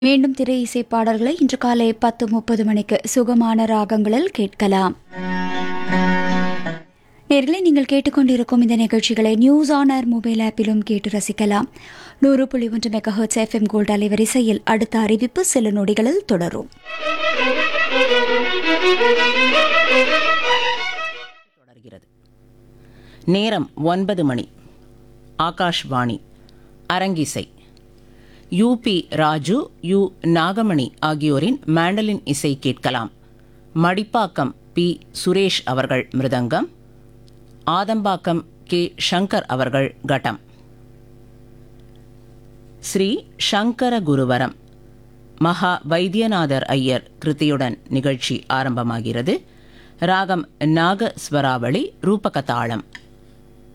மீண்டும் திரை இசை பாடல்களை இன்று காலை பத்து முப்பது மணிக்கு சுகமான ராகங்களில் கேட்கலாம் நேர்களை நீங்கள் கேட்டுக்கொண்டிருக்கும் இந்த நிகழ்ச்சிகளை நியூஸ் ஆன் ஏர் மொபைல் ஆப்பிலும் கேட்டு ரசிக்கலாம் நூறு புள்ளி ஒன்று மெகா ஹெர்ட்ஸ் எஃப்எம் கோல்ட் அலைவரிசையில் அடுத்த அறிவிப்பு சில நொடிகளில் தொடரும் தொடர்கிறது நேரம் ஒன்பது மணி ஆகாஷ்வாணி அரங்கிசை யூபி ராஜு யு நாகமணி ஆகியோரின் மேண்டலின் இசை கேட்கலாம் மடிப்பாக்கம் பி சுரேஷ் அவர்கள் மிருதங்கம் ஆதம்பாக்கம் கே சங்கர் அவர்கள் கட்டம் ஸ்ரீ சங்கர குருவரம் மகா வைத்தியநாதர் ஐயர் கிருதியுடன் நிகழ்ச்சி ஆரம்பமாகிறது ராகம் நாகஸ்வராவளி ரூபகதாளம்